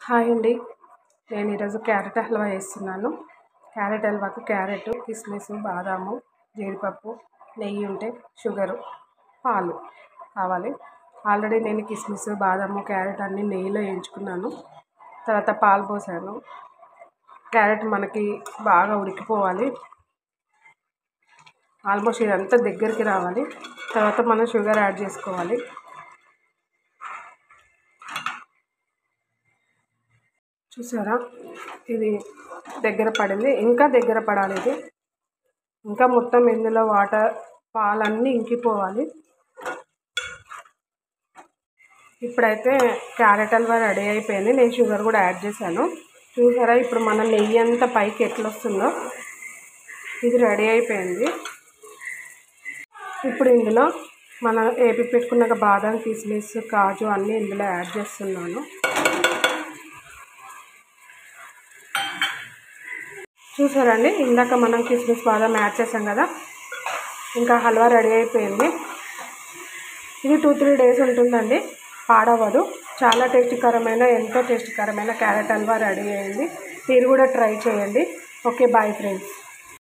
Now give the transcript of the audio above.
hi అండి నేను ఈరోజు క్యారెట్ హల్వా చేస్తున్నాను క్యారెట్ హల్వాకు క్యారెట్ కిస్మిస్ బాదాము జీడిపప్పు నెయ్యి ఉంటే షుగరు పాలు కావాలి ఆల్రెడీ నేను కిస్మిస్ బాదాము క్యారెట్ అన్నీ నెయ్యిలో వేయించుకున్నాను తర్వాత పాలు పోసాను క్యారెట్ మనకి బాగా ఉడికిపోవాలి ఆల్మోస్ట్ ఇదంతా దగ్గరికి రావాలి తర్వాత మనం షుగర్ యాడ్ చేసుకోవాలి చూసారా ఇది దగ్గర పడింది ఇంకా దగ్గర పడాలి ఇది ఇంకా మొత్తం ఇందులో వాటర్ పాలన్నీ ఇంకిపోవాలి ఇప్పుడైతే క్యారెట్ హల్వా రెడీ అయిపోయింది నేను షుగర్ కూడా యాడ్ చేశాను చూసారా ఇప్పుడు మన నెయ్యి అంతా పైకి ఎట్లా వస్తుందో ఇది రెడీ అయిపోయింది ఇప్పుడు ఇందులో మన ఏపి పెట్టుకున్నాక బాదం కిస్మిస్ కాజు అన్నీ ఇందులో యాడ్ చేస్తున్నాను చూసారండి ఇందాక మనం కిస్మిస్ బాదం యాడ్ చేసాం కదా ఇంకా హల్వా రెడీ అయిపోయింది ఇది టూ త్రీ డేస్ ఉంటుందండి పాడవదు చాలా టేస్టీకరమైన ఎంతో టేస్టీకరమైన క్యారెట్ హల్వా రెడీ అయింది మీరు కూడా ట్రై చేయండి ఓకే బాయ్ ఫ్రెండ్స్